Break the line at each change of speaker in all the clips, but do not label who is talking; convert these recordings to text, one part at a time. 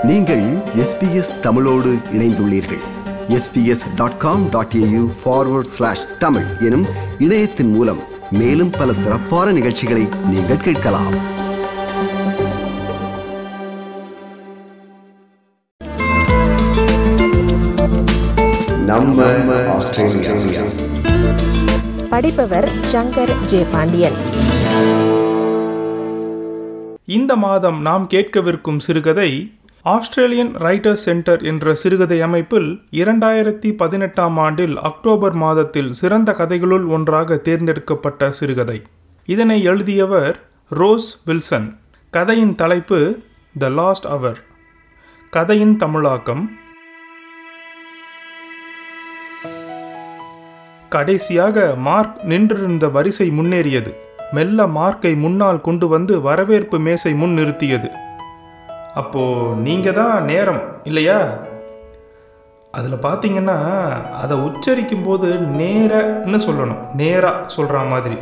நீங்கள் எஸ்பிஎஸ் தமிழோடு இணைந்துள்ளீர்கள் SBS dot com dot AU forward slash Tamil எனும் இணையத்தின் மூலம் மேலும் பல சிறப்பான நிகழ்ச்சிகளை நீங்கள் கேட்கலாம் நம்ம ஆஸ்திரேலியா
படிப்பவர் சங்கர் ஜே பாண்டியன்
இந்த மாதம் நாம் கேட்கவிருக்கும் சிறுகதை ஆஸ்திரேலியன் ரைட்டர்ஸ் சென்டர் என்ற சிறுகதை அமைப்பில் இரண்டாயிரத்தி பதினெட்டாம் ஆண்டில் அக்டோபர் மாதத்தில் சிறந்த கதைகளுள் ஒன்றாக தேர்ந்தெடுக்கப்பட்ட சிறுகதை இதனை எழுதியவர் ரோஸ் வில்சன் கதையின் தலைப்பு த லாஸ்ட் அவர் கதையின் தமிழாக்கம் கடைசியாக மார்க் நின்றிருந்த வரிசை முன்னேறியது மெல்ல மார்க்கை முன்னால் கொண்டு வந்து வரவேற்பு மேசை முன் நிறுத்தியது அப்போ நீங்க தான் நேரம் இல்லையா அதில் பார்த்தீங்கன்னா அதை உச்சரிக்கும் போது நேரன்னு சொல்லணும் நேரா சொல்ற மாதிரி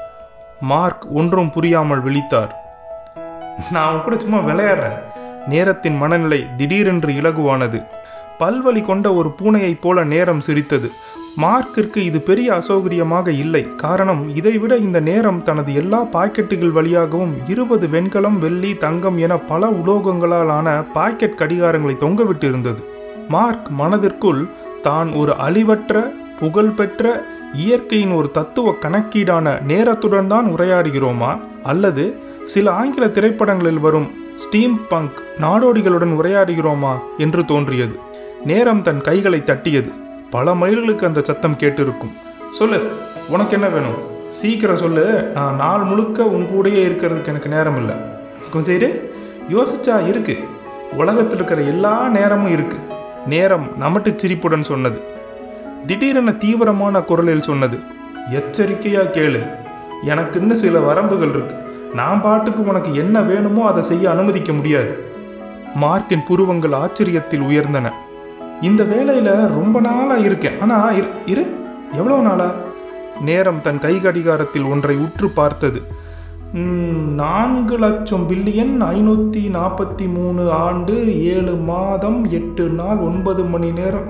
மார்க் ஒன்றும் புரியாமல் விழித்தார் நான் அவன் கூட சும்மா விளையாடுறேன் நேரத்தின் மனநிலை திடீரென்று இலகுவானது பல்வலி கொண்ட ஒரு பூனையைப் போல நேரம் சிரித்தது மார்க்கிற்கு இது பெரிய அசௌகரியமாக இல்லை காரணம் இதைவிட இந்த நேரம் தனது எல்லா பாக்கெட்டுகள் வழியாகவும் இருபது வெண்கலம் வெள்ளி தங்கம் என பல உலோகங்களால் ஆன பாக்கெட் கடிகாரங்களை தொங்கவிட்டு இருந்தது மார்க் மனதிற்குள் தான் ஒரு அழிவற்ற புகழ்பெற்ற இயற்கையின் ஒரு தத்துவ கணக்கீடான நேரத்துடன் தான் உரையாடுகிறோமா அல்லது சில ஆங்கில திரைப்படங்களில் வரும் ஸ்டீம் பங்க் நாடோடிகளுடன் உரையாடுகிறோமா என்று தோன்றியது நேரம் தன் கைகளை தட்டியது பல மைல்களுக்கு அந்த சத்தம் கேட்டிருக்கும் சொல்லு உனக்கு என்ன வேணும் சீக்கிரம் சொல்லு நான் நாள் முழுக்க உன் கூடயே இருக்கிறதுக்கு எனக்கு நேரம் இல்லை கொஞ்சம் இரு யோசிச்சா இருக்கு உலகத்தில் இருக்கிற எல்லா நேரமும் இருக்கு நேரம் நமட்டு சிரிப்புடன் சொன்னது திடீரென தீவிரமான குரலில் சொன்னது எச்சரிக்கையா கேளு எனக்கு இன்னும் சில வரம்புகள் இருக்கு நான் பாட்டுக்கு உனக்கு என்ன வேணுமோ அதை செய்ய அனுமதிக்க முடியாது மார்க்கின் புருவங்கள் ஆச்சரியத்தில் உயர்ந்தன இந்த வேலையில் ரொம்ப நாளாக இருக்கேன் ஆனால் இரு இரு எவ்வளோ நாளா நேரம் தன் கை கடிகாரத்தில் ஒன்றை உற்று பார்த்தது ம், நான்கு லட்சம் பில்லியன் ஐநூற்றி நாற்பத்தி மூணு ஆண்டு ஏழு மாதம் எட்டு நாள் ஒன்பது மணி நேரம்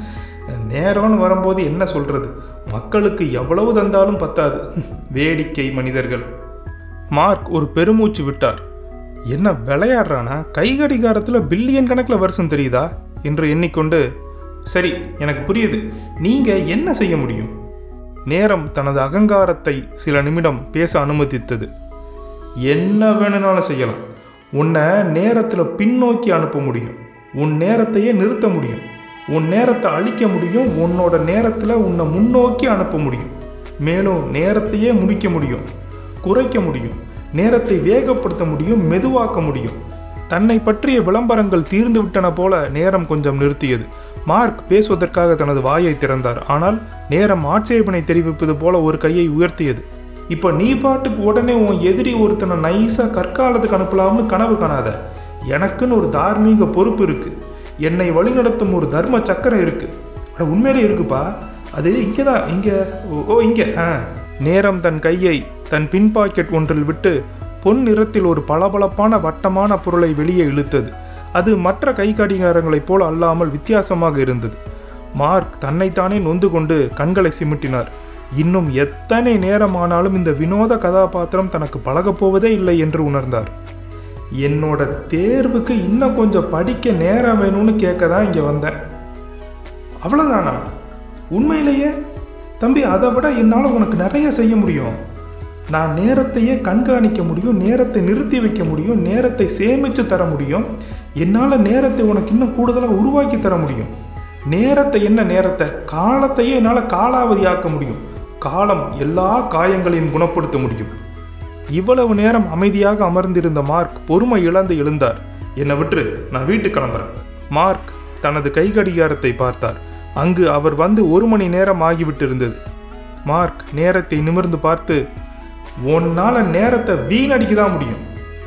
நேரம்னு வரும்போது என்ன சொல்கிறது மக்களுக்கு எவ்வளவு தந்தாலும் பத்தாது வேடிக்கை மனிதர்கள் மார்க் ஒரு பெருமூச்சு விட்டார் என்ன விளையாடுறானா கை கடிகாரத்தில் பில்லியன் கணக்கில் வருஷம் தெரியுதா என்று எண்ணிக்கொண்டு சரி எனக்கு புரியுது நீங்கள் என்ன செய்ய முடியும் நேரம் தனது அகங்காரத்தை சில நிமிடம் பேச அனுமதித்தது என்ன வேணும்னாலும் செய்யலாம் உன்னை நேரத்தில் பின்னோக்கி அனுப்ப முடியும் உன் நேரத்தையே நிறுத்த முடியும் உன் நேரத்தை அழிக்க முடியும் உன்னோட நேரத்தில் உன்னை முன்னோக்கி அனுப்ப முடியும் மேலும் நேரத்தையே முடிக்க முடியும் குறைக்க முடியும் நேரத்தை வேகப்படுத்த முடியும் மெதுவாக்க முடியும் தன்னை பற்றிய விளம்பரங்கள் தீர்ந்து விட்டன போல நேரம் கொஞ்சம் நிறுத்தியது மார்க் பேசுவதற்காக தனது வாயை திறந்தார் ஆனால் நேரம் ஆட்சேபனை தெரிவிப்பது போல ஒரு கையை உயர்த்தியது இப்போ நீ பாட்டுக்கு உடனே உன் எதிரி ஒருத்தனை நைஸா கற்காலத்துக்கு அனுப்பலாம்னு கனவு காணாத எனக்குன்னு ஒரு தார்மீக பொறுப்பு இருக்கு என்னை வழிநடத்தும் ஒரு தர்ம சக்கரம் இருக்கு அட உண்மையிலே இருக்குப்பா அது இங்கே தான் இங்கே ஓ இங்கே ஆ நேரம் தன் கையை தன் பின் பாக்கெட் ஒன்றில் விட்டு பொன் நிறத்தில் ஒரு பளபளப்பான வட்டமான பொருளை வெளியே இழுத்தது அது மற்ற கை கடிகாரங்களைப் போல அல்லாமல் வித்தியாசமாக இருந்தது மார்க் தன்னைத்தானே நொந்து கொண்டு கண்களை சிமிட்டினார் இன்னும் எத்தனை நேரமானாலும் இந்த வினோத கதாபாத்திரம் தனக்கு பழகப் போவதே இல்லை என்று உணர்ந்தார் என்னோட தேர்வுக்கு இன்னும் கொஞ்சம் படிக்க நேரம் வேணும்னு கேட்க தான் இங்கே வந்தேன் அவ்வளோதானா உண்மையிலேயே தம்பி அதை விட என்னால் உனக்கு நிறைய செய்ய முடியும் நான் நேரத்தையே கண்காணிக்க முடியும் நேரத்தை நிறுத்தி வைக்க முடியும் நேரத்தை சேமித்து தர முடியும் என்னால் நேரத்தை உனக்கு இன்னும் கூடுதலாக உருவாக்கி தர முடியும் நேரத்தை என்ன நேரத்தை காலத்தையே என்னால் காலாவதியாக்க முடியும் காலம் எல்லா காயங்களையும் குணப்படுத்த முடியும் இவ்வளவு நேரம் அமைதியாக அமர்ந்திருந்த மார்க் பொறுமை இழந்து எழுந்தார் என்னை விட்டுரு நான் வீட்டுக்கு கிளம்புறேன் மார்க் தனது கை கடிகாரத்தை பார்த்தார் அங்கு அவர் வந்து ஒரு மணி நேரம் ஆகிவிட்டிருந்தது மார்க் நேரத்தை நிமிர்ந்து பார்த்து உன்னால நேரத்தை வீணடிக்க தான் முடியும்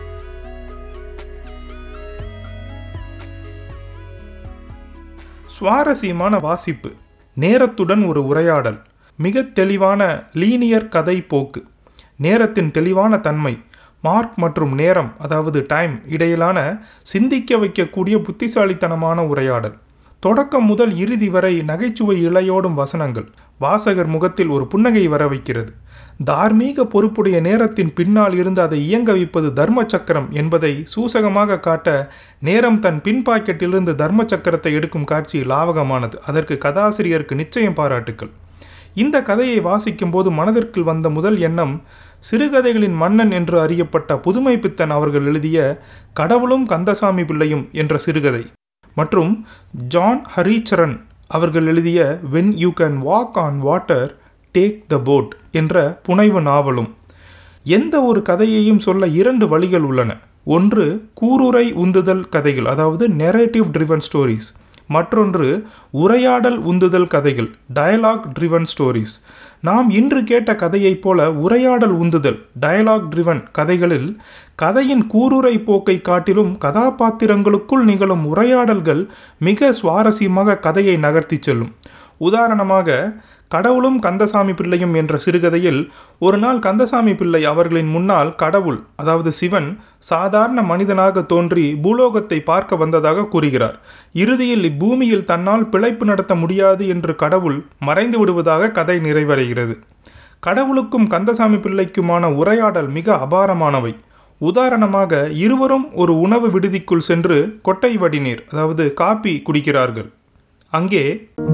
சுவாரஸ்யமான வாசிப்பு நேரத்துடன் ஒரு உரையாடல் மிக தெளிவான லீனியர் கதை போக்கு நேரத்தின் தெளிவான தன்மை மார்க் மற்றும் நேரம் அதாவது டைம் இடையிலான சிந்திக்க வைக்கக்கூடிய புத்திசாலித்தனமான உரையாடல் தொடக்கம் முதல் இறுதி வரை நகைச்சுவை இழையோடும் வசனங்கள் வாசகர் முகத்தில் ஒரு புன்னகை வர வைக்கிறது தார்மீக பொறுப்புடைய நேரத்தின் பின்னால் இருந்து அதை இயங்க வைப்பது தர்ம சக்கரம் என்பதை சூசகமாக காட்ட நேரம் தன் பின் பாக்கெட்டிலிருந்து தர்ம சக்கரத்தை எடுக்கும் காட்சி லாவகமானது அதற்கு கதாசிரியருக்கு நிச்சயம் பாராட்டுக்கள் இந்த கதையை வாசிக்கும்போது மனதிற்குள் வந்த முதல் எண்ணம் சிறுகதைகளின் மன்னன் என்று அறியப்பட்ட புதுமை பித்தன் அவர்கள் எழுதிய கடவுளும் கந்தசாமி பிள்ளையும் என்ற சிறுகதை மற்றும் ஜான் ஹரிச்சரன் அவர்கள் எழுதிய when you can walk on water take the boat என்ற புனைவு நாவலும் எந்த ஒரு கதையையும் சொல்ல இரண்டு வழிகள் உள்ளன ஒன்று கூருரை உந்துதல் கதைகள் அதாவது நெரேட்டிவ் ட்ரிவன் ஸ்டோரிஸ் மற்றொன்று உரையாடல் உந்துதல் கதைகள் டயலாக் ட்ரிவன் ஸ்டோரிஸ் நாம் இன்று கேட்ட கதையைப் போல உரையாடல் உந்துதல் டயலாக் ட்ரிவன் கதைகளில் கதையின் கூருரை போக்கை காட்டிலும் கதாபாத்திரங்களுக்குள் நிகழும் உரையாடல்கள் மிக சுவாரஸ்யமாக கதையை நகர்த்திச் செல்லும் உதாரணமாக கடவுளும் கந்தசாமி பிள்ளையும் என்ற சிறுகதையில் ஒரு நாள் கந்தசாமி பிள்ளை அவர்களின் முன்னால் கடவுள் அதாவது சிவன் சாதாரண மனிதனாக தோன்றி பூலோகத்தை பார்க்க வந்ததாக கூறுகிறார் இறுதியில் இப்பூமியில் தன்னால் பிழைப்பு நடத்த முடியாது என்று கடவுள் மறைந்து விடுவதாக கதை நிறைவடைகிறது கடவுளுக்கும் கந்தசாமி பிள்ளைக்குமான உரையாடல் மிக அபாரமானவை உதாரணமாக இருவரும் ஒரு உணவு விடுதிக்குள் சென்று கொட்டை வடிநீர் அதாவது காப்பி குடிக்கிறார்கள் அங்கே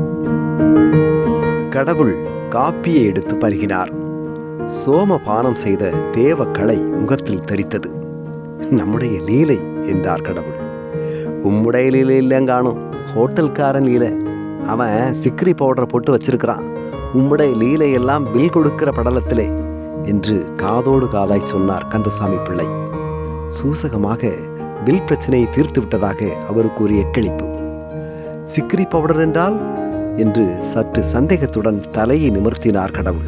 கடவுள் காப்பியை எடுத்து பருகினார் சோமபானம் செய்த தேவ கலை முகத்தில் தெரித்தது நம்முடைய லீலை என்றார் கடவுள் உம்முடைய லீலை இல்லைங்காணும் ஹோட்டல்காரன் லீலை அவன் சிக்கரி பவுடரை போட்டு வச்சிருக்கிறான் உம்முடைய லீலை எல்லாம் பில் கொடுக்கிற படலத்திலே என்று காதோடு காதாய் சொன்னார் கந்தசாமி பிள்ளை சூசகமாக பில் பிரச்சனையை தீர்த்து விட்டதாக அவருக்கு ஒரு எக்களிப்பு சிக்கரி பவுடர் என்றால் என்று சற்று சந்தேகத்துடன் தலையை நிமிர்த்தினார் கடவுள்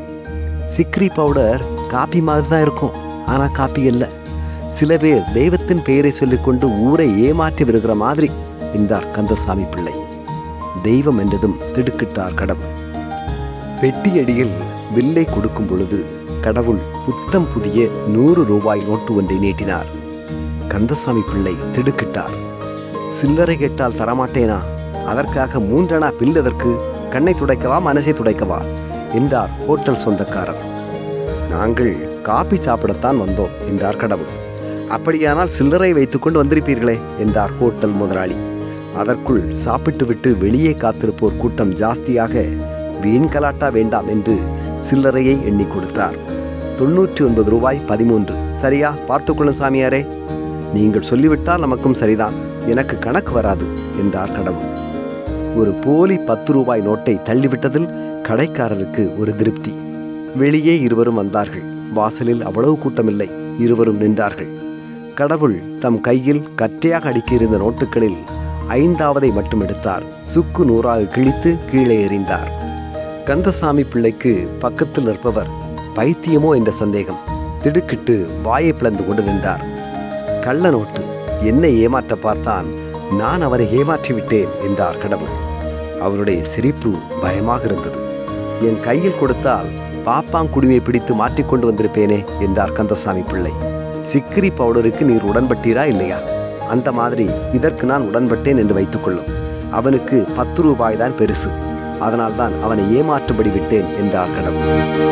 சிக்ரி பவுடர் காப்பி மாதிரி தான் இருக்கும் ஆனா காப்பி அல்ல சில பேர் தெய்வத்தின் பெயரை சொல்லிக்கொண்டு ஊரை ஏமாற்றி வருகிற மாதிரி என்றார் கந்தசாமி பிள்ளை தெய்வம் என்றதும் திடுக்கிட்டார் கடவுள் பெட்டியடியில் வில்லை கொடுக்கும் பொழுது கடவுள் புத்தம் புதிய நூறு ரூபாய் நோட்டு ஒன்றை நீட்டினார் கந்தசாமி பிள்ளை திடுக்கிட்டார் சில்லறை கேட்டால் தரமாட்டேனா அதற்காக மூன்றனா பில் எதற்கு கண்ணை துடைக்கவா மனசை துடைக்கவா என்றார் ஹோட்டல் சொந்தக்காரர் நாங்கள் காபி சாப்பிடத்தான் வந்தோம் என்றார் கடவுள் அப்படியானால் சில்லறை வைத்துக்கொண்டு வந்திருப்பீர்களே என்றார் ஹோட்டல் முதலாளி அதற்குள் சாப்பிட்டுவிட்டு வெளியே காத்திருப்போர் கூட்டம் ஜாஸ்தியாக வீண் கலாட்டா வேண்டாம் என்று சில்லறையை எண்ணி கொடுத்தார் தொண்ணூற்றி ஒன்பது ரூபாய் பதிமூன்று சரியா பார்த்துக்கொள்ளும் சாமியாரே நீங்கள் சொல்லிவிட்டால் நமக்கும் சரிதான் எனக்கு கணக்கு வராது என்றார் கடவுள் ஒரு போலி பத்து ரூபாய் நோட்டை தள்ளிவிட்டதில் கடைக்காரருக்கு ஒரு திருப்தி வெளியே இருவரும் வந்தார்கள் வாசலில் அவ்வளவு கூட்டமில்லை இருவரும் நின்றார்கள் கடவுள் தம் கையில் கற்றையாக அடுக்கியிருந்த நோட்டுகளில் ஐந்தாவதை மட்டும் எடுத்தார் சுக்கு நூறாக கிழித்து கீழே எறிந்தார் கந்தசாமி பிள்ளைக்கு பக்கத்தில் நிற்பவர் பைத்தியமோ என்ற சந்தேகம் திடுக்கிட்டு வாயை பிளந்து கொண்டு நின்றார் கள்ள நோட்டு என்னை ஏமாற்ற பார்த்தான் நான் அவரை ஏமாற்றி விட்டேன் என்றார் கடவுள் அவருடைய சிரிப்பு பயமாக இருந்தது என் கையில் கொடுத்தால் பாப்பாங்குடிமை பிடித்து மாற்றிக்கொண்டு வந்திருப்பேனே என்றார் கந்தசாமி பிள்ளை சிக்கிரி பவுடருக்கு நீர் உடன்பட்டீரா இல்லையா அந்த மாதிரி இதற்கு நான் உடன்பட்டேன் என்று வைத்துக்கொள்ளும் அவனுக்கு பத்து ரூபாய் தான் பெருசு அதனால்தான் அவனை ஏமாற்றும்படி விட்டேன் என்றார் கடவுள்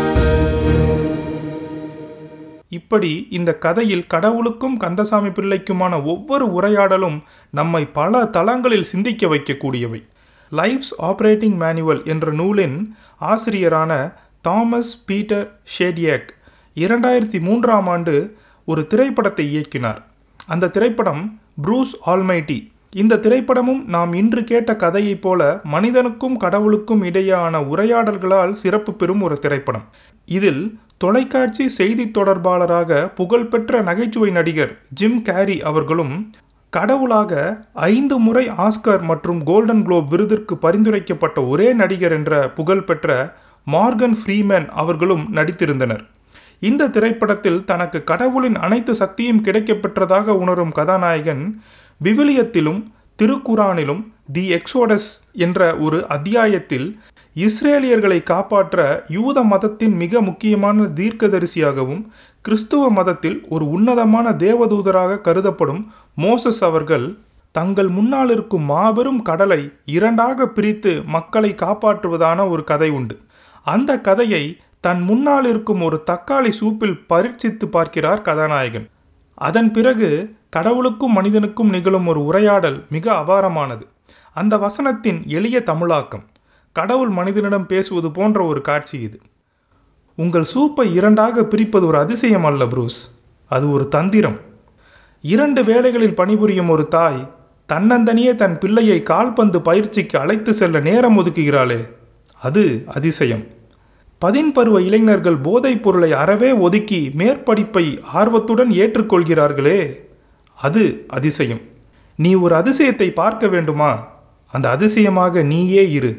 இப்படி இந்த கதையில் கடவுளுக்கும் கந்தசாமி பிள்ளைக்குமான ஒவ்வொரு உரையாடலும் நம்மை பல தளங்களில் சிந்திக்க வைக்கக்கூடியவை லைஃப்ஸ் ஆப்ரேட்டிங் மேனுவல் என்ற நூலின் ஆசிரியரான தாமஸ் பீட்டர் ஷேடியக் இரண்டாயிரத்தி மூன்றாம் ஆண்டு ஒரு திரைப்படத்தை இயக்கினார் அந்த திரைப்படம் ப்ரூஸ் ஆல்மைட்டி இந்த திரைப்படமும் நாம் இன்று கேட்ட கதையைப் போல மனிதனுக்கும் கடவுளுக்கும் இடையேயான உரையாடல்களால் சிறப்பு பெறும் ஒரு திரைப்படம் இதில் தொலைக்காட்சி செய்தி தொடர்பாளராக புகழ்பெற்ற நகைச்சுவை நடிகர் ஜிம் கேரி அவர்களும் கடவுளாக ஐந்து முறை ஆஸ்கர் மற்றும் கோல்டன் குளோப் விருதிற்கு பரிந்துரைக்கப்பட்ட ஒரே நடிகர் என்ற புகழ்பெற்ற மார்கன் ஃப்ரீமேன் அவர்களும் நடித்திருந்தனர் இந்த திரைப்படத்தில் தனக்கு கடவுளின் அனைத்து சக்தியும் கிடைக்கப்பெற்றதாக உணரும் கதாநாயகன் விவிலியத்திலும் திருக்குரானிலும் தி எக்ஸோடஸ் என்ற ஒரு அத்தியாயத்தில் இஸ்ரேலியர்களை காப்பாற்ற யூத மதத்தின் மிக முக்கியமான தீர்க்கதரிசியாகவும் கிறிஸ்துவ மதத்தில் ஒரு உன்னதமான தேவதூதராக கருதப்படும் மோசஸ் அவர்கள் தங்கள் முன்னால் இருக்கும் மாபெரும் கடலை இரண்டாக பிரித்து மக்களை காப்பாற்றுவதான ஒரு கதை உண்டு அந்த கதையை தன் முன்னால் இருக்கும் ஒரு தக்காளி சூப்பில் பரீட்சித்து பார்க்கிறார் கதாநாயகன் அதன் பிறகு கடவுளுக்கும் மனிதனுக்கும் நிகழும் ஒரு உரையாடல் மிக அபாரமானது அந்த வசனத்தின் எளிய தமிழாக்கம் கடவுள் மனிதனிடம் பேசுவது போன்ற ஒரு காட்சி இது உங்கள் சூப்பை இரண்டாக பிரிப்பது ஒரு அதிசயம் அல்ல ப்ரூஸ் அது ஒரு தந்திரம் இரண்டு வேளைகளில் பணிபுரியும் ஒரு தாய் தன்னந்தனியே தன் பிள்ளையை கால்பந்து பயிற்சிக்கு அழைத்து செல்ல நேரம் ஒதுக்குகிறாளே அது அதிசயம் பதின்பருவ இளைஞர்கள் போதைப் பொருளை அறவே ஒதுக்கி மேற்படிப்பை ஆர்வத்துடன் ஏற்றுக்கொள்கிறார்களே அது அதிசயம் நீ ஒரு அதிசயத்தை பார்க்க வேண்டுமா அந்த அதிசயமாக நீயே இரு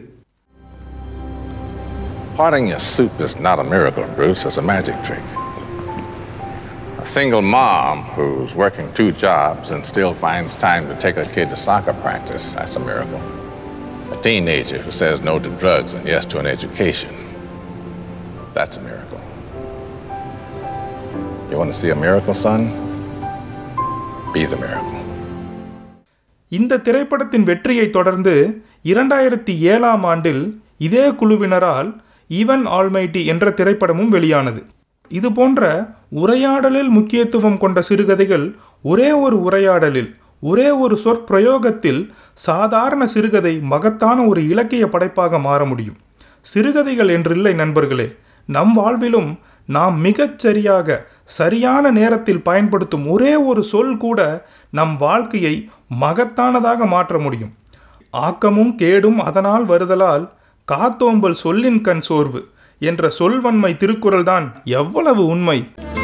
Parting your soup is not a miracle, Bruce. It's a magic trick. A single mom who's working two jobs and still finds time to take her kid to soccer practice, that's a miracle. A teenager who says no to drugs and yes to an education, that's a miracle. You want to see a miracle, son? Be the miracle.
இந்த திரைப்படத்தின் வெற்றியை தொடர்ந்து இரண்டாயிரத்தி ஏழாம் ஆண்டில் இதே குழுவினரால் even almighty என்ற திரைப்படமும் வெளியானது இது போன்ற உரையாடலில் முக்கியத்துவம் கொண்ட சிறுகதைகள் ஒரே ஒரு உரையாடலில் ஒரே ஒரு சொற்பிரயோகத்தில் சாதாரண சிறுகதை மகத்தான ஒரு இலக்கிய படைப்பாக மாற முடியும் சிறுகதைகள் என்றில்லை நண்பர்களே நம் வாழ்விலும் நாம் மிகச் சரியாக சரியான நேரத்தில் பயன்படுத்தும் ஒரே ஒரு சொல் கூட நம் வாழ்க்கையை மகத்தானதாக மாற்ற முடியும் ஆக்கமும் கேடும் அதனால் வருதலால் காத்தோம்பல் சொல்லின் கண் சோர்வு என்ற சொல்வன்மை திருக்குறள்தான் எவ்வளவு உண்மை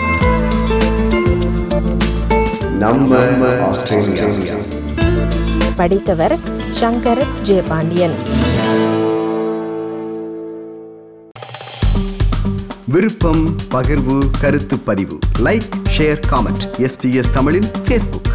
நம்ம ஆஸ்திரேலியா
படித்தவர் சங்கர் ஜே பாண்டியன்
விருப்பம் பகிர்வு கருத்து பதிவு லைக் ஷேர் காமெண்ட் எஸ்பிஎஸ் தமிழின் ஃபேஸ்புக்